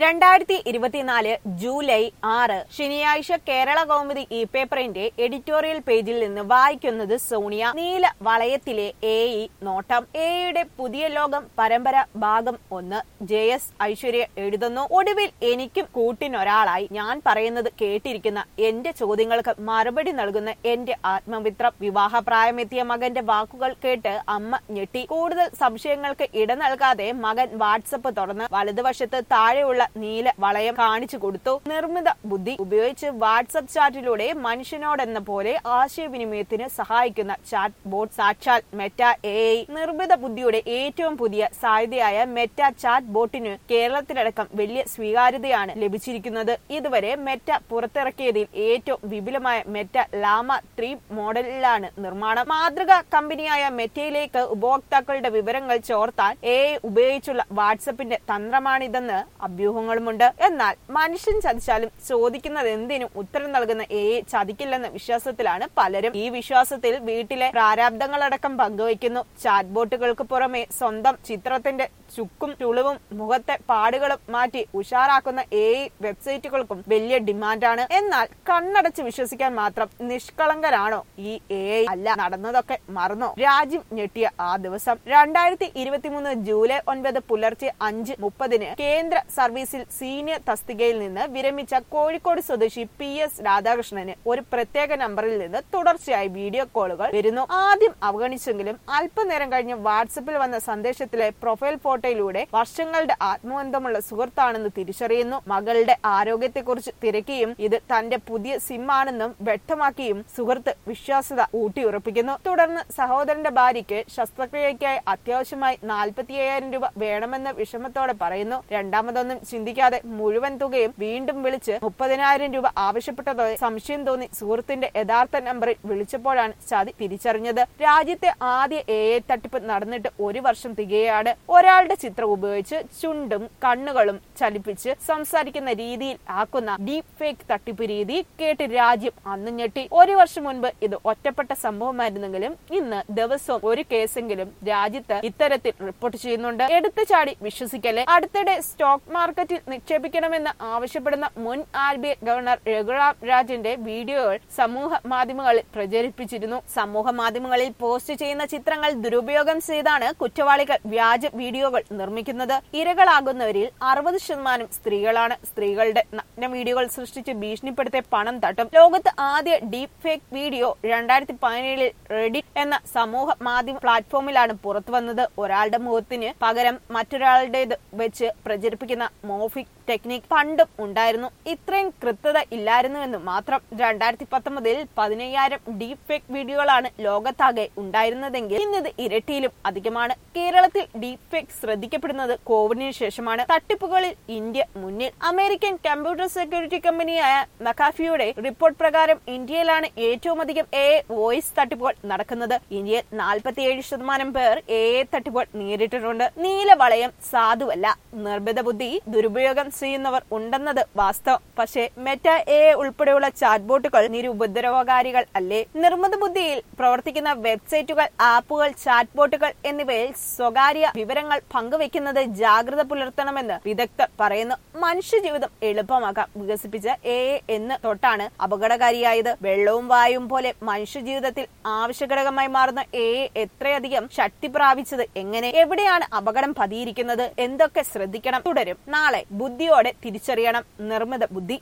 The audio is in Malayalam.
രണ്ടായിരത്തി ഇരുപത്തിനാല് ജൂലൈ ആറ് ശനിയാഴ്ച കേരള കൗമുദി ഇ പേപ്പറിന്റെ എഡിറ്റോറിയൽ പേജിൽ നിന്ന് വായിക്കുന്നത് സോണിയ നീല വളയത്തിലെ എ ഇ നോട്ടം എയുടെ പുതിയ ലോകം പരമ്പര ഭാഗം ഒന്ന് ജെ എസ് ഐശ്വര്യ എഴുതുന്നു ഒടുവിൽ എനിക്കും കൂട്ടിനൊരാളായി ഞാൻ പറയുന്നത് കേട്ടിരിക്കുന്ന എന്റെ ചോദ്യങ്ങൾക്ക് മറുപടി നൽകുന്ന എന്റെ ആത്മമിത്രം വിവാഹപ്രായമെത്തിയ മകന്റെ വാക്കുകൾ കേട്ട് അമ്മ ഞെട്ടി കൂടുതൽ സംശയങ്ങൾക്ക് ഇട നൽകാതെ മകൻ വാട്സപ്പ് തുറന്ന് വലതുവശത്ത് താഴെയുള്ള നീല വളയം കാണിച്ചു കൊടുത്തു നിർമ്മിത ബുദ്ധി ഉപയോഗിച്ച് വാട്സപ്പ് ചാറ്റിലൂടെ മനുഷ്യനോടെന്ന പോലെ ആശയവിനിമയത്തിന് സഹായിക്കുന്ന ചാറ്റ് ബോട്ട് സാക്ഷാൽ മെറ്റ എ നിർമ്മിത ബുദ്ധിയുടെ ഏറ്റവും പുതിയ സാധ്യതയായ മെറ്റ ചാറ്റ് ബോട്ടിന് കേരളത്തിലടക്കം വലിയ സ്വീകാര്യതയാണ് ലഭിച്ചിരിക്കുന്നത് ഇതുവരെ മെറ്റ പുറത്തിറക്കിയതിൽ ഏറ്റവും വിപുലമായ മെറ്റ ലാമ ത്രീ മോഡലിലാണ് നിർമ്മാണം മാതൃക കമ്പനിയായ മെറ്റയിലേക്ക് ഉപഭോക്താക്കളുടെ വിവരങ്ങൾ ചോർത്താൻ എ ഉപയോഗിച്ചുള്ള വാട്സപ്പിന്റെ തന്ത്രമാണിതെന്ന് അഭ്യൂഹങ്ങളുമുണ്ട് എന്നാൽ മനുഷ്യൻ ചതിച്ചാലും ചോദിക്കുന്നത് എന്തിനും ഉത്തരം നൽകുന്ന എ ചതിക്കില്ലെന്ന വിശ്വാസത്തിലാണ് പലരും ഈ വിശ്വാസത്തിൽ വീട്ടിലെ പ്രാരാബ്ദങ്ങളടക്കം പങ്കുവയ്ക്കുന്നു ചാറ്റ് ബോട്ടുകൾക്ക് പുറമെ സ്വന്തം ചിത്രത്തിന്റെ ചുക്കും ചുളിവും മുഖത്തെ പാടുകളും മാറ്റി ഉഷാറാക്കുന്ന എ വെബ്സൈറ്റുകൾക്കും വലിയ ഡിമാൻഡാണ് എന്നാൽ കണ്ണടച്ച് വിശ്വസിക്കാൻ മാത്രം നിഷ്കളങ്കരാണോ ഈ എ അല്ല നടന്നതൊക്കെ മറന്നോ രാജ്യം ഞെട്ടിയ ആ ദിവസം രണ്ടായിരത്തി ഇരുപത്തിമൂന്ന് ജൂലൈ ഒൻപത് പുലർച്ചെ അഞ്ച് മുപ്പതിന് കേന്ദ്ര സർവീസിൽ സീനിയർ തസ്തികയിൽ നിന്ന് വിരമിച്ച കോഴിക്കോട് സ്വദേശി പി എസ് രാധാകൃഷ്ണന് ഒരു പ്രത്യേക നമ്പറിൽ നിന്ന് തുടർച്ചയായി വീഡിയോ കോളുകൾ വരുന്നു ആദ്യം അവഗണിച്ചെങ്കിലും അല്പനേരം കഴിഞ്ഞ് വാട്സപ്പിൽ വന്ന സന്ദേശത്തിലെ പ്രൊഫൈൽ ഫോട്ടോയിലൂടെ വർഷങ്ങളുടെ ആത്മബന്ധമുള്ള സുഹൃത്താണെന്ന് തിരിച്ചറിയുന്നു മകളുടെ ആരോഗ്യത്തെക്കുറിച്ച് തിരക്കിയും ഇത് തന്റെ പുതിയ സിം ആണെന്നും വ്യക്തമാക്കിയും സുഹൃത്ത് വിശ്വാസ്യത ഊട്ടിയുറപ്പിക്കുന്നു തുടർന്ന് സഹോദരന്റെ ഭാര്യയ്ക്ക് ശസ്ത്രക്രിയയ്ക്കായി അത്യാവശ്യമായി നാൽപ്പത്തി അയ്യായിരം രൂപ വേണമെന്ന വിഷമത്തോടെ പറയുന്നു രണ്ടാമതൊന്നും ചിന്തിക്കാതെ മുഴുവൻ തുകയും വീണ്ടും വിളിച്ച് മുപ്പതിനായിരം രൂപ ആവശ്യപ്പെട്ടതോടെ സംശയം തോന്നി സുഹൃത്തിന്റെ യഥാർത്ഥ നമ്പറിൽ വിളിച്ചപ്പോഴാണ് ചതി തിരിച്ചറിഞ്ഞത് രാജ്യത്തെ ആദ്യ എ തട്ടിപ്പ് നടന്നിട്ട് ഒരു വർഷം തികയാണ് ഒരാളുടെ ചിത്രം ഉപയോഗിച്ച് ചുണ്ടും കണ്ണുകളും ചലിപ്പിച്ച് സംസാരിക്കുന്ന രീതിയിൽ ആക്കുന്ന ഡീപ് ഫേക്ക് തട്ടിപ്പ് രീതി കേട്ട് രാജ്യം അന്ന് ഞെട്ടി ഒരു വർഷം മുൻപ് ഇത് ഒറ്റപ്പെട്ട സംഭവമായിരുന്നെങ്കിലും ഇന്ന് ദിവസവും ഒരു കേസെങ്കിലും രാജ്യത്ത് ഇത്തരത്തിൽ റിപ്പോർട്ട് ചെയ്യുന്നുണ്ട് എടുത്തു ചാടി വിശ്വസിക്കല്ലേ അടുത്തിടെ സ്റ്റോക്ക് മാർക്കറ്റിൽ നിക്ഷേപിക്കണമെന്ന് ആവശ്യപ്പെടുന്ന മുൻ R B I governor Raghuram രാജന്റെ വീഡിയോകൾ സമൂഹ മാധ്യമങ്ങളിൽ പ്രചരിപ്പിച്ചിരുന്നു സമൂഹ മാധ്യമങ്ങളിൽ പോസ്റ്റ് ചെയ്യുന്ന ചിത്രങ്ങൾ ദുരുപയോഗം ചെയ്താണ് കുറ്റവാളികൾ വ്യാജ വീഡിയോകൾ നിർമ്മിക്കുന്നത് ഇരകളാകുന്നവരിൽ അറുപത് ശതമാനം സ്ത്രീകളാണ് സ്ത്രീകളുടെ നഗ്ന വീഡിയോകൾ സൃഷ്ടിച്ച് ഭീഷണിപ്പെടുത്തി പണം തട്ടും ലോകത്ത് ആദ്യ ഡീപ് ഫേക്ക് വീഡിയോ രണ്ടായിരത്തി പതിനേഴിൽ റെഡിറ്റ് എന്ന സമൂഹ മാധ്യമ പ്ലാറ്റ്ഫോമിലാണ് പുറത്തു വന്നത് ഒരാളുടെ മുഖത്തിന് പകരം മറ്റൊരാളുടേത് വെച്ച് പ്രചരിപ്പിക്കുന്ന മോഫിക് ടെക്നിക് പണ്ടും ഉണ്ടായിരുന്നു ഇത്രയും കൃത്യത ഇല്ലായിരുന്നുവെന്ന് മാത്രം രണ്ടായിരത്തി പത്തൊമ്പതിൽ പതിനയ്യായിരം ഡീപ് ഫേക്ക് വീഡിയോകളാണ് ലോകത്താകെ ഉണ്ടായിരുന്നതെങ്കിൽ ഇന്നത് ഇരട്ടിയിലും അധികമാണ് കേരളത്തിൽ ഡീപ് ഫേക്ക് ശ്രദ്ധിക്കപ്പെടുന്നത് കോവിഡിന് ശേഷമാണ് തട്ടിപ്പുകളിൽ ഇന്ത്യ മുന്നിൽ അമേരിക്കൻ കമ്പ്യൂട്ടർ സെക്യൂരിറ്റി കമ്പനിയായ നക്കാഫിയുടെ റിപ്പോർട്ട് പ്രകാരം ഇന്ത്യയിലാണ് ഏറ്റവും അധികം എ വോയിസ് തട്ടിപ്പുകൾ നടക്കുന്നത് ഇന്ത്യയിൽ നാൽപ്പത്തിയേഴ് ശതമാനം പേർ എ തട്ടിപ്പുകൾ നേരിട്ടിട്ടുണ്ട് നീല വളയം സാധുവല്ല നിർമ്മിത ബുദ്ധി ദുരുപയോഗം ചെയ്യുന്നവർ ഉണ്ടെന്നത് വാസ്തവം പക്ഷേ മെറ്റ എ ഉൾപ്പെടെയുള്ള ചാറ്റ് ബോട്ടുകൾ നിരുപദ്രവകാരികൾ അല്ലേ നിർമ്മിത ബുദ്ധിയിൽ പ്രവർത്തിക്കുന്ന വെബ്സൈറ്റുകൾ ആപ്പുകൾ ചാറ്റ് ബോട്ടുകൾ എന്നിവയിൽ സ്വകാര്യ വിവരങ്ങൾ പങ്കുവെക്കുന്നത് ജാഗ്രത പുലർത്തണമെന്ന് വിദഗ്ധർ പറയുന്നു മനുഷ്യജീവിതം എളുപ്പമാക്കാം വികസിപ്പിച്ച എ എന്ന് തൊട്ടാണ് അപകടകാരിയായത് വെള്ളവും വായുവും പോലെ മനുഷ്യജീവിതത്തിൽ ആവശ്യഘടകമായി മാറുന്ന എ എത്രയധികം ശക്തി പ്രാപിച്ചത് എങ്ങനെ എവിടെയാണ് അപകടം പതിയിരിക്കുന്നത് എന്തൊക്കെ ശ്രദ്ധിക്കണം തുടരും നാളെ ബുദ്ധിയോടെ തിരിച്ചറിയണം നിർമ്മിത ബുദ്ധി